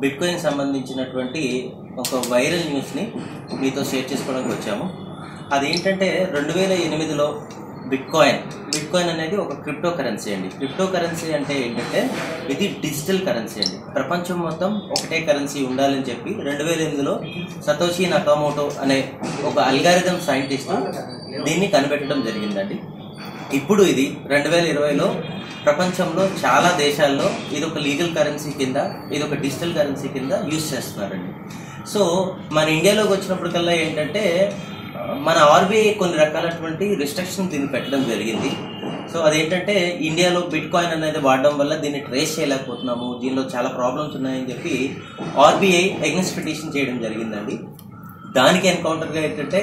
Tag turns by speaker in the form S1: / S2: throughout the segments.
S1: bitcoin సంబంధించినటువంటి ఒక viral న్యూస్ని మీతో షేర్ చేసుకోవడానికి వచ్చాము అదేంటంటే రెండు వేల ఎనిమిదిలో బిట్కాయిన్ బిట్కాయిన్ అనేది ఒక క్రిప్టో కరెన్సీ అండి క్రిప్టో కరెన్సీ అంటే ఏంటంటే ఇది డిజిటల్ కరెన్సీ అండి ప్రపంచం మొత్తం ఒకటే కరెన్సీ ఉండాలని చెప్పి రెండు వేల ఎనిమిదిలో సతోషి నకామోటో అనే ఒక అల్గారిథం సైంటిస్ట్ దీన్ని కనిపెట్టడం జరిగిందండి ఇప్పుడు ఇది రెండు వేల ఇరవైలో ప్రపంచంలో చాలా దేశాల్లో ఇది ఒక లీగల్ కరెన్సీ కింద ఇది ఒక డిజిటల్ కరెన్సీ కింద యూజ్ చేస్తున్నారండి సో మన ఇండియాలోకి వచ్చినప్పటికల్లా ఏంటంటే ఆ, మన ఆర్బీఐ కొన్ని రకాలటువంటి రిస్ట్రిక్షన్ దీన్ని పెట్టడం జరిగింది సో అదేంటంటే ఇండియాలో బిట్ కాయిన్ అనేది వాడడం వల్ల దీన్ని ట్రేస్ చేయలేకపోతున్నాము దీనిలో చాలా ప్రాబ్లమ్స్ ఉన్నాయని చెప్పి ఆర్బీఐ ఎగ్నెస్ట్ పిటిషన్ చేయడం జరిగిందండి దానికి ఎన్కౌంటర్గా ఏంటంటే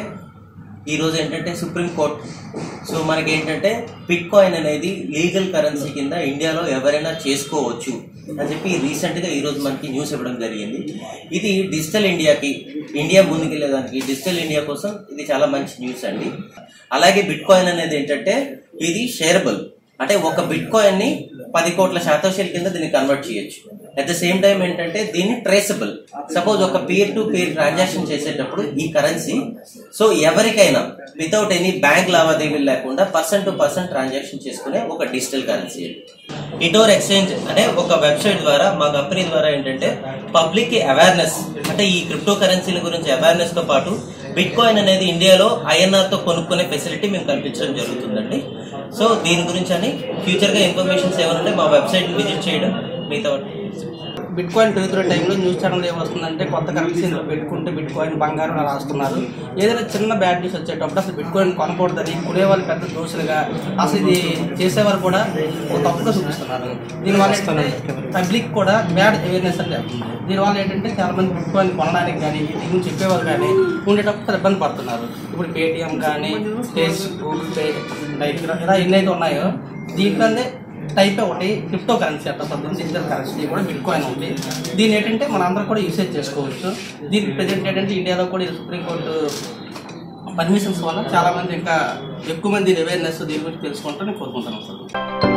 S1: ఈ రోజు ఏంటంటే సుప్రీం కోర్ట్ సో మనకి ఏంటంటే బిట్ కాయిన్ అనేది లీగల్ కరెన్సీ కింద ఇండియాలో ఎవరైనా చేసుకోవచ్చు అని చెప్పి రీసెంట్గా ఈ రోజు మనకి న్యూస్ ఇవ్వడం జరిగింది ఇది డిజిటల్ ఇండియాకి ఇండియా ముందుకెళ్ళేదానికి డిజిటల్ ఇండియా కోసం ఇది చాలా మంచి న్యూస్ అండి అలాగే బిట్ కాయిన్ అనేది ఏంటంటే ఇది షేరబుల్ అంటే ఒక బిట్ కాయిన్ ని పది కోట్ల శాతోషియల్ కింద దీన్ని కన్వర్ట్ చేయొచ్చు అట్ ద సేమ్ టైం ఏంటంటే దీన్ని ట్రేసబుల్ సపోజ్ ఒక పేర్ టు పేర్ ట్రాన్సాక్షన్ చేసేటప్పుడు ఈ కరెన్సీ సో ఎవరికైనా వితౌట్ ఎనీ బ్యాంక్ లావాదేవీలు లేకుండా పర్సన్ టు పర్సన్ ట్రాన్సాక్షన్ చేసుకునే ఒక డిజిటల్ కరెన్సీ ఇటోర్ ఎక్స్చేంజ్ అనే ఒక వెబ్సైట్ ద్వారా మా కంపెనీ ద్వారా ఏంటంటే పబ్లిక్ కి అవేర్నెస్ అంటే ఈ క్రిప్టో కరెన్సీల గురించి అవేర్నెస్ తో పాటు బిట్ కాయిన్ అనేది ఇండియాలో ఐఎన్ఆర్ తో కొనుక్కునే ఫెసిలిటీ మేము కల్పించడం జరుగుతుందండి సో దీని గురించి అని ఫ్యూచర్ గా ఇన్ఫర్మేషన్స్ ఏమైనా ఉంటే మా వెబ్సైట్ విజిట్ చేయడం మిగతా వాటి-
S2: బిట్ కాయిన్ పెరుగుతున్న టైంలో న్యూస్ ఛానల్ ఏమొస్తుందంటే కొత్త కరెన్సీ ఇందులో పెట్టుకుంటే బిట్ కాయిన్ బంగారం అని రాస్తున్నారు ఏదైనా చిన్న బ్యాడ్ న్యూస్ వచ్చేటప్పుడు అసలు బిట్ కాయిన్ కొనకూడదని కొనేవాళ్ళు పెద్ద దోషులుగా అసలు ఇది చేసేవారు కూడా ఒక తప్పుగా చూపిస్తున్నారు దీనివల్ల ఏంటంటే పబ్లిక్ కూడా బ్యాడ్ అవేర్నెస్ అంటే దీనివల్ల ఏంటంటే చాలా మంది బిట్ కాయిన్ కొనడానికి కానీ దీని గురించి చెప్పేవారు కానీ ఉండేటప్పుడు చాలా ఇబ్బంది పడుతున్నారు ఇప్పుడు పేటిఎం కానీ ఫేస్ గూగుల్ పే లైక్ ఇలా ఎన్నైతే ఉన్నాయో దీంట్లోనే టైప్ ఒకటి క్రిప్టో కరెన్సీ అంట పద్ధతి డిజిటల్ కరెన్సీ కూడా బిట్ కాయిన్ ఉంది దీని ఏంటంటే మన అందరం కూడా యూసేజ్ చేసుకోవచ్చు దీనికి ప్రజెంట్ ఏంటంటే ఇండియాలో కూడా ఇది సుప్రీంకోర్టు పర్మిషన్స్ వల్ల చాలా మంది ఇంకా ఎక్కువ మంది అవేర్నెస్ దీని గురించి తెలుసుకుంటారని కోరుకుంటాను సార్